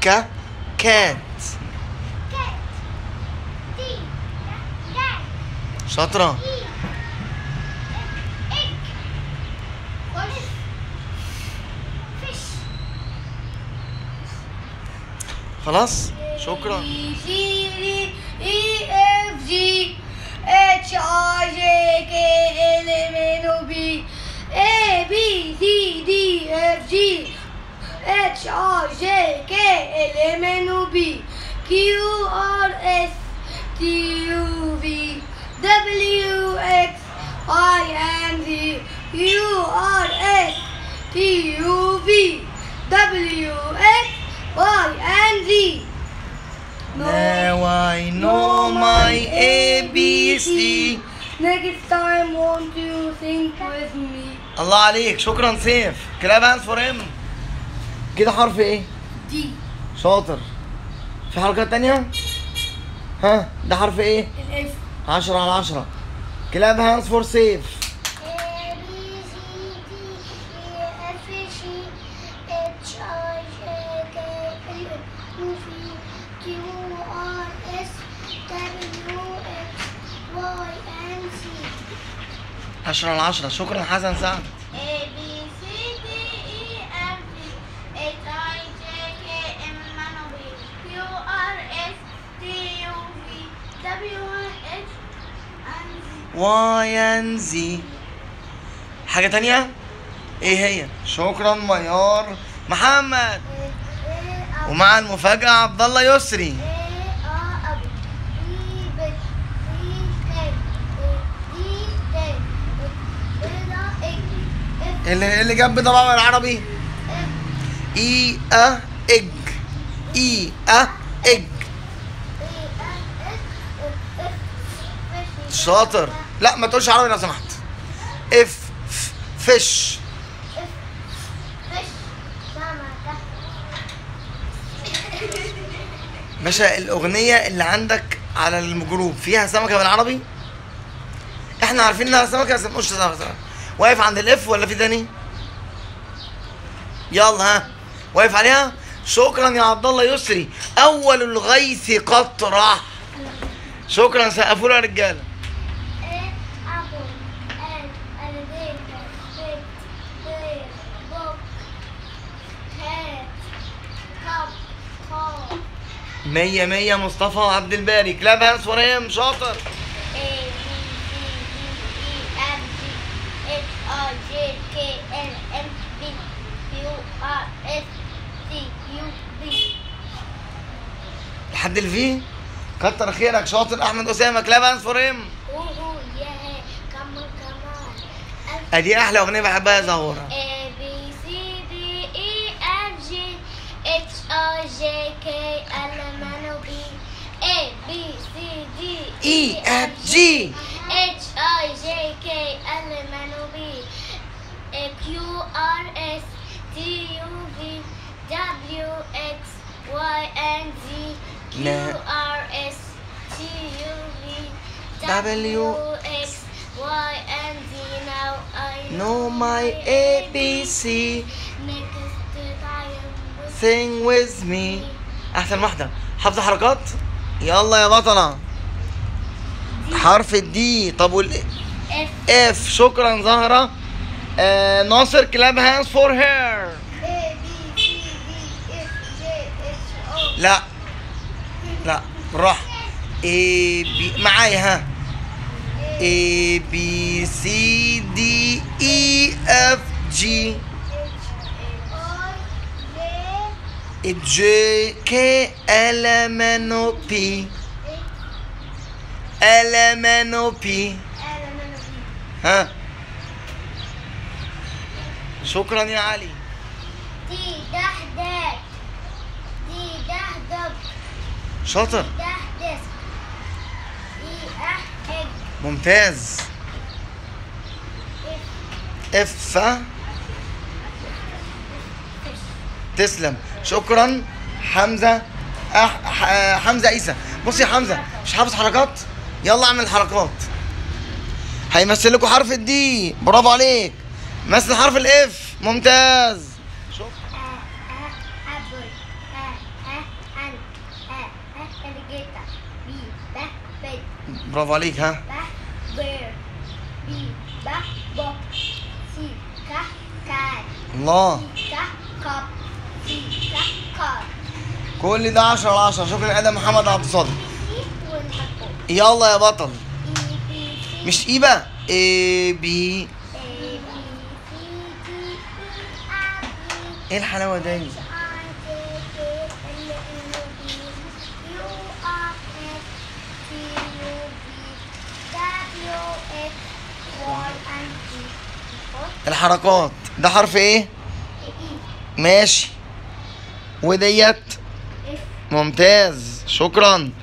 ك كات cat D cat شاطرة E egg fish fish خلاص شكرا B, C, D, E, F, G, H, I, J, K, L, M, N, O, P, A, B, C, D, F, G, H, I, J, K, L, M, N, O, P, Q, R, S, T, U, V, W, X, Y, and Z, U, R, S, T, U, V, W, X, Y, and Z. Now I know my ABC Next time, won't you think with me? الله عليك شكرا سيف كلاب هاندز فور ام كده حرف ايه؟ دي شاطر في حركات تانية؟ ها ده حرف ايه؟ الاف عشرة على عشرة كلاب هاندز فور سيف A B C D E F G H I J K L M N Q R S W X Y and Z عشرة على عشرة شكرا حسن سعد A B C D E F G H I J K M N O P Q R S T U V W X and Z واي ان زي حاجة تانية؟ ايه هي؟ شكرا ميار محمد ومع المفاجأة عبد الله يسري اللي اللي جنب ده بقى بالعربي اي ا اج اي ا اج شاطر لا ما تقولش عربي لو سمحت اف ف- فش باشا الاغنيه اللي عندك على الجروب فيها سمكه بالعربي احنا عارفين انها سمكه بس مش سمكه واقف عند الاف ولا في تاني يلا ها واقف عليها شكرا يا عبد الله يسري اول الغيث قطره شكرا سقفوا له يا رجاله مية مية مصطفى عبد الباري كلاب هانس وريم شاطر لحد الفي كتر خيرك شاطر احمد اسامه كلاب هانس وريم ادي احلى اغنيه بحبها يا زهوره A B C D E F G H I J K L M N O P A B C D اي اف جي H I J K L M N O P A Q R S T U V W X Y and Z Q لا. R S T U V W X Y and Z now I know my ABC Next time with sing with me احسن واحده حافظه حركات يلا يا بطله حرف الدي طب وال F اف شكرا زهره آه ناصر كلاب هانز فور هير A B C D F J H O لا لا بالراحه اي بي معايا ها A B C D E F G J K L M N O P L M N O P ها شكرا يا علي دي دهدك دي دهدك شاطر دهدك دي أحد ممتاز اف تسلم شكرا حمزه أح... ح... حمزه عيسى بص يا حمزه مش حافظ حركات يلا اعمل حركات هيمثل لكم حرف الدي برافو عليك مثل حرف الاف ممتاز شكرا أبل بيت برافو عليك ها ب بير بي ب بوب سي ك كات الله ك كاب سي ك كار كل ده 10 على 10 شكرا ادم محمد عبد الصادق سي ونحطه يلا يا بطل اي بي سي مش ايه بقى اي بي A B C D E F G ايه الحلاوه دي H I J K L M N O P Q R S T U V W X Y and Z الحركات ده حرف ايه E ماشي وديت F ممتاز شكرا